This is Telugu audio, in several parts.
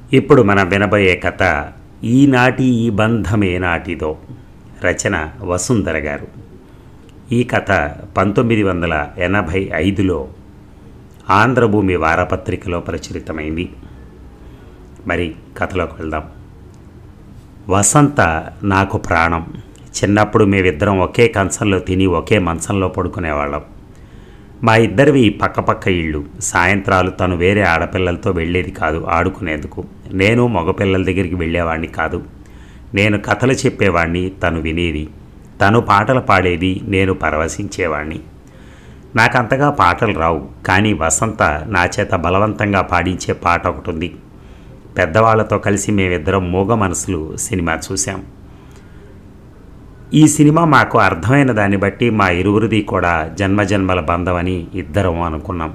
ఇప్పుడు మనం వినబోయే కథ ఈనాటి ఈ బంధమే నాటిదో రచన వసుంధర గారు ఈ కథ పంతొమ్మిది వందల ఎనభై ఐదులో ఆంధ్రభూమి వారపత్రికలో ప్రచురితమైంది మరి కథలోకి వెళ్దాం వసంత నాకు ప్రాణం చిన్నప్పుడు మేమిద్దరం ఒకే కంచంలో తిని ఒకే మంచంలో పడుకునేవాళ్ళం మా ఇద్దరివి పక్కపక్క ఇళ్ళు సాయంత్రాలు తను వేరే ఆడపిల్లలతో వెళ్ళేది కాదు ఆడుకునేందుకు నేను మగపిల్లల దగ్గరికి వెళ్ళేవాడిని కాదు నేను కథలు చెప్పేవాడిని తను వినేది తను పాటలు పాడేది నేను పరవశించేవాడిని నాకంతగా పాటలు రావు కానీ వసంత నా చేత బలవంతంగా పాడించే పాట ఒకటి ఉంది పెద్దవాళ్లతో కలిసి మేమిద్దరం మూగ మనసులు సినిమా చూశాం ఈ సినిమా మాకు అర్థమైన దాన్ని బట్టి మా ఇరువురిది కూడా జన్మజన్మల బంధం అని ఇద్దరం అనుకున్నాం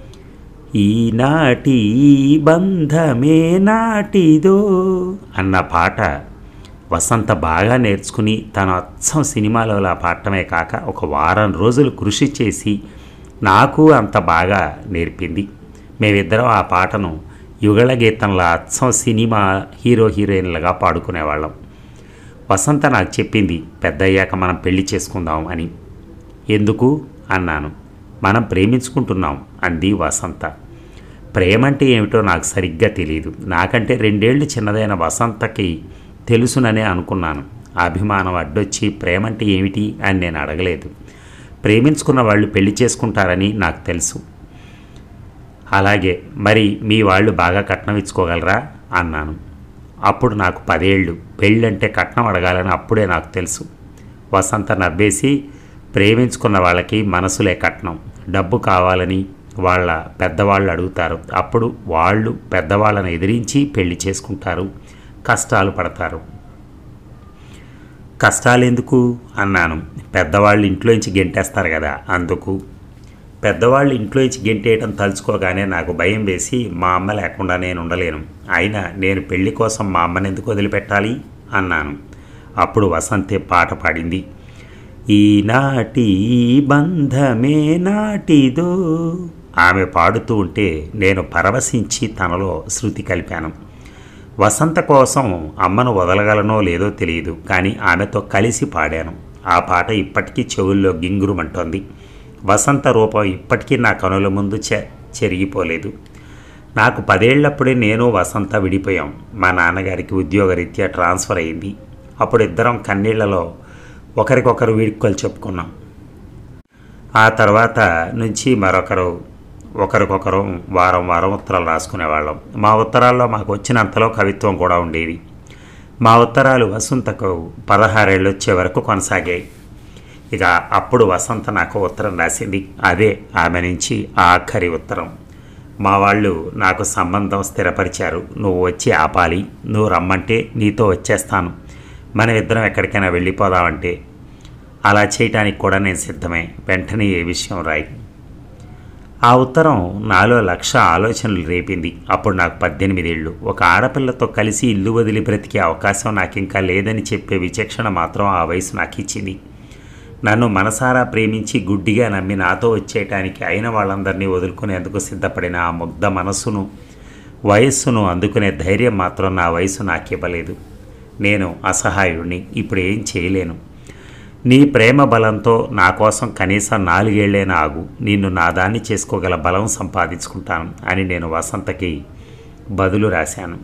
ఈనాటి ఈ బంధమే నాటిదో అన్న పాట వసంత బాగా నేర్చుకుని తన అచ్చం సినిమాలో అలా పాడటమే కాక ఒక వారం రోజులు కృషి చేసి నాకు అంత బాగా నేర్పింది మేమిద్దరం ఆ పాటను యుగళ గీతంలా అచ్చం సినిమా హీరో హీరోయిన్లుగా పాడుకునేవాళ్ళం వసంత నాకు చెప్పింది పెద్దయ్యాక మనం పెళ్లి చేసుకుందాం అని ఎందుకు అన్నాను మనం ప్రేమించుకుంటున్నాం అంది వసంత ప్రేమంటే ఏమిటో నాకు సరిగ్గా తెలియదు నాకంటే రెండేళ్లు చిన్నదైన వసంతకి తెలుసుననే అనుకున్నాను అభిమానం అడ్డొచ్చి ప్రేమంటే ఏమిటి అని నేను అడగలేదు ప్రేమించుకున్న వాళ్ళు పెళ్లి చేసుకుంటారని నాకు తెలుసు అలాగే మరి మీ వాళ్ళు బాగా కట్నం ఇచ్చుకోగలరా అన్నాను అప్పుడు నాకు పదేళ్ళు పెళ్ళంటే కట్నం అడగాలని అప్పుడే నాకు తెలుసు వసంత నవ్వేసి ప్రేమించుకున్న వాళ్ళకి మనసులే కట్నం డబ్బు కావాలని వాళ్ళ పెద్దవాళ్ళు అడుగుతారు అప్పుడు వాళ్ళు పెద్దవాళ్ళని ఎదిరించి పెళ్లి చేసుకుంటారు కష్టాలు పడతారు కష్టాలు ఎందుకు అన్నాను పెద్దవాళ్ళు ఇంట్లోంచి గెంటేస్తారు కదా అందుకు పెద్దవాళ్ళు ఇంట్లోంచి గెంటేయటం తలుచుకోగానే నాకు భయం వేసి మా అమ్మ లేకుండా నేను ఉండలేను అయినా నేను పెళ్లి కోసం మా అమ్మని ఎందుకు వదిలిపెట్టాలి అన్నాను అప్పుడు వసంతే పాట పాడింది ఈనాటి ఈ బంధమే నాటిదో ఆమె పాడుతూ ఉంటే నేను పరవశించి తనలో శృతి కలిపాను వసంత కోసం అమ్మను వదలగలనో లేదో తెలియదు కానీ ఆమెతో కలిసి పాడాను ఆ పాట ఇప్పటికీ చెవుల్లో గింగురుమంటోంది వసంత రూపం ఇప్పటికీ నా కనుల ముందు చె చెరిగిపోలేదు నాకు పదేళ్లప్పుడే నేను వసంత విడిపోయాం మా నాన్నగారికి ఉద్యోగరీత్యా ట్రాన్స్ఫర్ అయింది అప్పుడు ఇద్దరం కన్నీళ్లలో ఒకరికొకరు వీడ్కోలు చెప్పుకున్నాం ఆ తర్వాత నుంచి మరొకరు ఒకరికొకరు వారం వారం ఉత్తరాలు రాసుకునేవాళ్ళం మా ఉత్తరాల్లో మాకు వచ్చినంతలో కవిత్వం కూడా ఉండేది మా ఉత్తరాలు వసంతకు పదహారేళ్ళు వచ్చే వరకు కొనసాగాయి ఇక అప్పుడు వసంత నాకు ఉత్తరం రాసింది అదే ఆమె నుంచి ఆఖరి ఉత్తరం మా వాళ్ళు నాకు సంబంధం స్థిరపరిచారు నువ్వు వచ్చి ఆపాలి నువ్వు రమ్మంటే నీతో వచ్చేస్తాను మనం ఇద్దరం ఎక్కడికైనా వెళ్ళిపోదామంటే అలా చేయటానికి కూడా నేను సిద్ధమే వెంటనే ఏ విషయం రాయి ఆ ఉత్తరం నాలో లక్ష ఆలోచనలు రేపింది అప్పుడు నాకు పద్దెనిమిదేళ్ళు ఒక ఆడపిల్లతో కలిసి ఇల్లు వదిలి బ్రతికే అవకాశం నాకు ఇంకా లేదని చెప్పే విచక్షణ మాత్రం ఆ వయసు నాకు ఇచ్చింది నన్ను మనసారా ప్రేమించి గుడ్డిగా నమ్మి నాతో వచ్చేయటానికి అయిన వాళ్ళందరినీ వదులుకునేందుకు సిద్ధపడిన ఆ ముగ్ధ మనస్సును వయస్సును అందుకునే ధైర్యం మాత్రం నా వయసు నాకివ్వలేదు నేను అసహాయుడిని ఇప్పుడు ఏం చేయలేను నీ ప్రేమ బలంతో నా కోసం కనీసం నాలుగేళ్లైనా ఆగు నిన్ను నా దాన్ని చేసుకోగల బలం సంపాదించుకుంటాను అని నేను వసంతకి బదులు రాశాను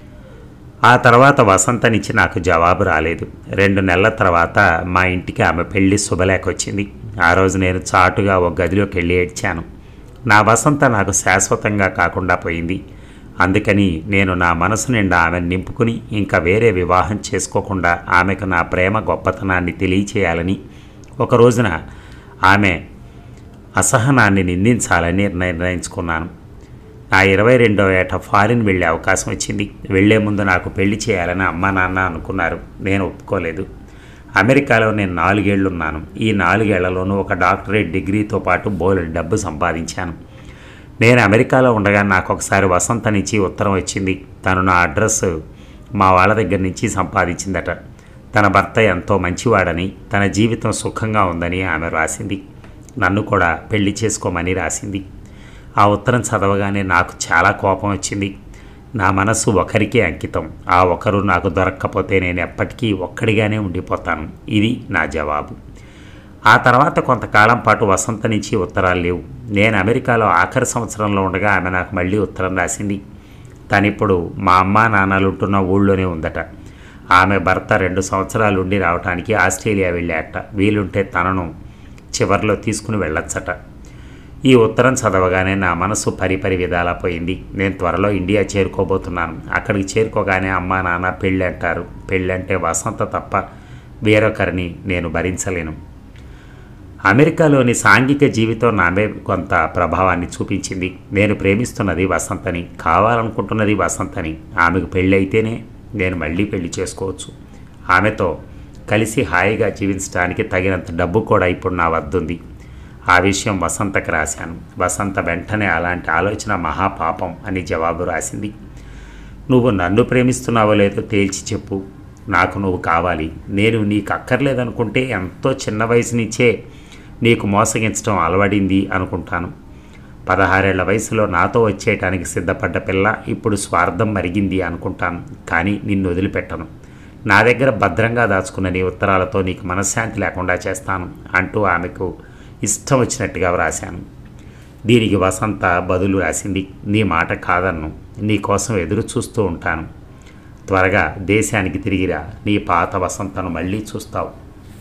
ఆ తర్వాత వసంతనిచ్చి నాకు జవాబు రాలేదు రెండు నెలల తర్వాత మా ఇంటికి ఆమె పెళ్లి శుభలేఖ వచ్చింది ఆ రోజు నేను చాటుగా ఒక గదిలోకి వెళ్ళి ఏడ్చాను నా వసంత నాకు శాశ్వతంగా కాకుండా పోయింది అందుకని నేను నా మనసు నిండా ఆమెను నింపుకుని ఇంకా వేరే వివాహం చేసుకోకుండా ఆమెకు నా ప్రేమ గొప్పతనాన్ని తెలియచేయాలని ఒక రోజున ఆమె అసహనాన్ని నిందించాలని నిర్ణయించుకున్నాను నా ఇరవై రెండవ ఏట ఫారిన్ వెళ్ళే అవకాశం వచ్చింది వెళ్లే ముందు నాకు పెళ్లి చేయాలని అమ్మ నాన్న అనుకున్నారు నేను ఒప్పుకోలేదు అమెరికాలో నేను నాలుగేళ్లు ఉన్నాను ఈ నాలుగేళ్లలోనూ ఒక డాక్టరేట్ డిగ్రీతో పాటు బోలెడు డబ్బు సంపాదించాను నేను అమెరికాలో ఉండగా నాకు ఒకసారి వసంత నుంచి ఉత్తరం వచ్చింది తను నా అడ్రస్ మా వాళ్ళ దగ్గర నుంచి సంపాదించిందట తన భర్త ఎంతో మంచివాడని తన జీవితం సుఖంగా ఉందని ఆమె రాసింది నన్ను కూడా పెళ్లి చేసుకోమని రాసింది ఆ ఉత్తరం చదవగానే నాకు చాలా కోపం వచ్చింది నా మనస్సు ఒకరికే అంకితం ఆ ఒకరు నాకు దొరక్కపోతే నేను ఎప్పటికీ ఒక్కడిగానే ఉండిపోతాను ఇది నా జవాబు ఆ తర్వాత కొంతకాలం పాటు వసంత నుంచి ఉత్తరాలు లేవు నేను అమెరికాలో ఆఖరి సంవత్సరంలో ఉండగా ఆమె నాకు మళ్ళీ ఉత్తరం రాసింది తనిప్పుడు మా అమ్మ నాన్నలు ఉంటున్న ఊళ్ళోనే ఉందట ఆమె భర్త రెండు సంవత్సరాలు ఉండి రావడానికి ఆస్ట్రేలియా వెళ్ళాట వీలుంటే తనను చివర్లో తీసుకుని వెళ్ళొచ్చట ఈ ఉత్తరం చదవగానే నా మనసు పరిపరి విధాలా పోయింది నేను త్వరలో ఇండియా చేరుకోబోతున్నాను అక్కడికి చేరుకోగానే అమ్మ నాన్న పెళ్ళి అంటారు పెళ్ళి అంటే వసంత తప్ప వేరొకరిని నేను భరించలేను అమెరికాలోని సాంఘిక జీవితం నామే కొంత ప్రభావాన్ని చూపించింది నేను ప్రేమిస్తున్నది వసంతని కావాలనుకుంటున్నది వసంతని ఆమెకు పెళ్ళి అయితేనే నేను మళ్ళీ పెళ్లి చేసుకోవచ్చు ఆమెతో కలిసి హాయిగా జీవించడానికి తగినంత డబ్బు కూడా ఇప్పుడు నా వద్దుంది ఆ విషయం వసంతకి రాశాను వసంత వెంటనే అలాంటి ఆలోచన మహాపాపం అని జవాబు రాసింది నువ్వు నన్ను ప్రేమిస్తున్నావో లేదో తేల్చి చెప్పు నాకు నువ్వు కావాలి నేను నీకు అక్కర్లేదనుకుంటే ఎంతో చిన్న వయసు నుంచే నీకు మోసగించడం అలవడింది అనుకుంటాను పదహారేళ్ల వయసులో నాతో వచ్చేయటానికి సిద్ధపడ్డ పిల్ల ఇప్పుడు స్వార్థం మరిగింది అనుకుంటాను కానీ నిన్ను వదిలిపెట్టను నా దగ్గర భద్రంగా దాచుకున్న నీ ఉత్తరాలతో నీకు మనశ్శాంతి లేకుండా చేస్తాను అంటూ ఆమెకు ఇష్టం వచ్చినట్టుగా వ్రాశాను దీనికి వసంత బదులు రాసింది నీ మాట కాదన్ను నీ కోసం ఎదురు చూస్తూ ఉంటాను త్వరగా దేశానికి తిరిగిరా నీ పాత వసంతను మళ్ళీ చూస్తావు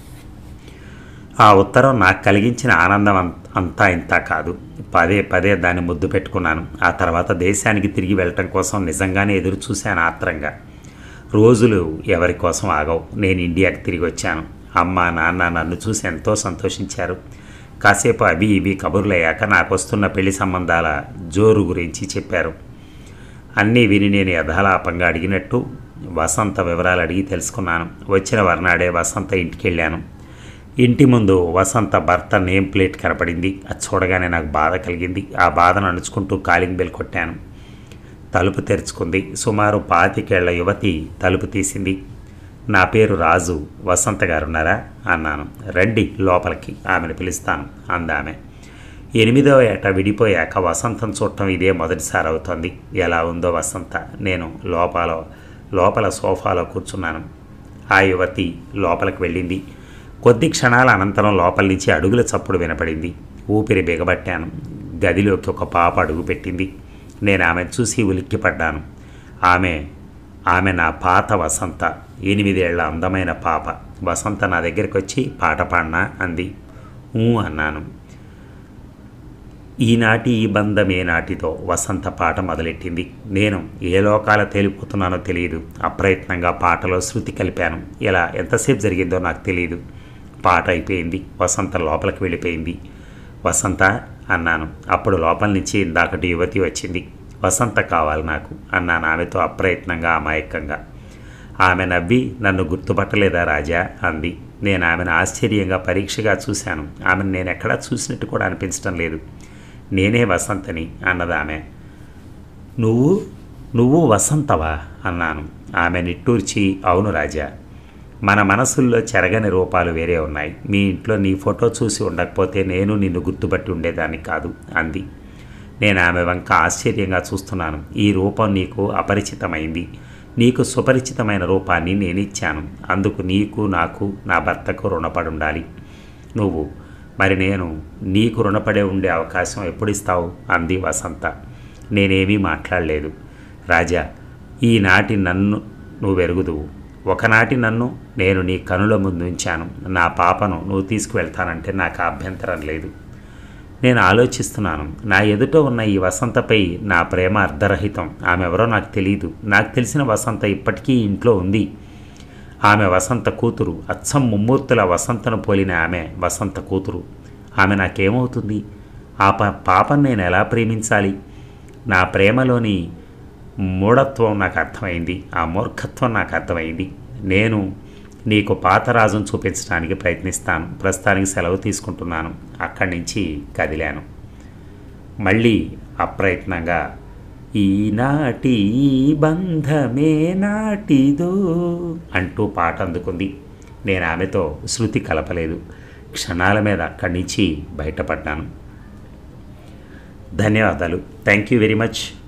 ఆ ఉత్తరం నాకు కలిగించిన ఆనందం అంత- అంతా ఇంత కాదు పదే పదే దాన్ని ముద్దు పెట్టుకున్నాను ఆ తర్వాత దేశానికి తిరిగి వెళ్ళటం కోసం నిజంగానే ఎదురు చూశాను ఆత్రంగా రోజులు ఎవరి కోసం ఆగవు నేను ఇండియాకి తిరిగి వచ్చాను అమ్మ నాన్న నన్ను చూసి ఎంతో సంతోషించారు కాసేపు అవి ఇవి కబుర్లయ్యాక నాకు వస్తున్న పెళ్లి సంబంధాల జోరు గురించి చెప్పారు అన్నీ విని నేను యథాలాపంగా అడిగినట్టు వసంత వివరాలు అడిగి తెలుసుకున్నాను వచ్చిన మర్నాడే వసంత ఇంటికి వెళ్ళాను ఇంటి ముందు వసంత భర్త నేమ్ ప్లేట్ కనపడింది అది చూడగానే నాకు బాధ కలిగింది ఆ బాధను అణుచుకుంటూ కాలింగ్ బెల్ కొట్టాను తలుపు తెరుచుకుంది సుమారు పాతికేళ్ల యువతి తలుపు తీసింది నా పేరు రాజు వసంత గారున్నారా అన్నాను రండి లోపలికి ఆమెను పిలుస్తాను అందామె ఎనిమిదవ ఏట విడిపోయాక వసంతం చూడటం ఇదే మొదటిసారి అవుతోంది ఎలా ఉందో వసంత నేను లోపల లోపల సోఫాలో కూర్చున్నాను ఆ యువతి లోపలికి వెళ్ళింది కొద్ది క్షణాల అనంతరం లోపల నుంచి అడుగుల చప్పుడు వినపడింది ఊపిరి బిగబట్టాను గదిలోకి ఒక పాప అడుగు పెట్టింది నేను ఆమెను చూసి ఉలిక్కిపడ్డాను ఆమె ఆమె నా పాత వసంత ఎనిమిదేళ్ల అందమైన పాప వసంత నా దగ్గరికి వచ్చి పాట పాడినా అంది ఊ అన్నాను ఈనాటి ఈ బంధం ఏ నాటితో వసంత పాట మొదలెట్టింది నేను ఏ లోకాల తేలిపోతున్నానో తెలియదు అప్రయత్నంగా పాటలో శృతి కలిపాను ఇలా ఎంతసేపు జరిగిందో నాకు తెలియదు పాట అయిపోయింది వసంత లోపలికి వెళ్ళిపోయింది వసంత అన్నాను అప్పుడు లోపల నుంచి ఇందాకటి యువతి వచ్చింది వసంత కావాలి నాకు అన్నాను ఆమెతో అప్రయత్నంగా అమాయకంగా ఆమె నవ్వి నన్ను గుర్తుపట్టలేదా రాజా అంది నేను ఆమెను ఆశ్చర్యంగా పరీక్షగా చూశాను ఆమెను నేను ఎక్కడా చూసినట్టు కూడా అనిపించడం లేదు నేనే వసంతని అన్నది ఆమె నువ్వు నువ్వు వసంతవా అన్నాను ఆమె నిట్టూర్చి అవును రాజా మన మనసుల్లో చెరగని రూపాలు వేరే ఉన్నాయి మీ ఇంట్లో నీ ఫోటో చూసి ఉండకపోతే నేను నిన్ను గుర్తుపట్టి ఉండేదాన్ని కాదు అంది నేను ఆమె వంక ఆశ్చర్యంగా చూస్తున్నాను ఈ రూపం నీకు అపరిచితమైంది నీకు సుపరిచితమైన రూపాన్ని నేను ఇచ్చాను అందుకు నీకు నాకు నా భర్తకు రుణపడి ఉండాలి నువ్వు మరి నేను నీకు రుణపడే ఉండే అవకాశం ఎప్పుడు ఇస్తావు అంది వసంత నేనేమీ మాట్లాడలేదు రాజా ఈనాటి నన్ను నువ్వు ఎరుగుదువు ఒకనాటి నన్ను నేను నీ కనుల ముందు ఉంచాను నా పాపను నువ్వు తీసుకువెళ్తానంటే నాకు అభ్యంతరం లేదు నేను ఆలోచిస్తున్నాను నా ఎదుట ఉన్న ఈ వసంతపై నా ప్రేమ అర్ధరహితం ఆమె ఎవరో నాకు తెలియదు నాకు తెలిసిన వసంత ఇప్పటికీ ఇంట్లో ఉంది ఆమె వసంత కూతురు అచ్చం ముమ్మూర్తుల వసంతను పోలిన ఆమె వసంత కూతురు ఆమె నాకేమవుతుంది ఆ ప పాపను నేను ఎలా ప్రేమించాలి నా ప్రేమలోని మూఢత్వం నాకు అర్థమైంది ఆ మూర్ఖత్వం నాకు అర్థమైంది నేను నీకు పాత రాజును చూపించడానికి ప్రయత్నిస్తాను ప్రస్తుతానికి సెలవు తీసుకుంటున్నాను అక్కడి నుంచి కదిలాను మళ్ళీ అప్రయత్నంగా ఈనాటి ఈ బంధమే నాటిదో అంటూ పాట అందుకుంది నేను ఆమెతో శృతి కలపలేదు క్షణాల మీద అక్కడి నుంచి బయటపడ్డాను ధన్యవాదాలు థ్యాంక్ యూ వెరీ మచ్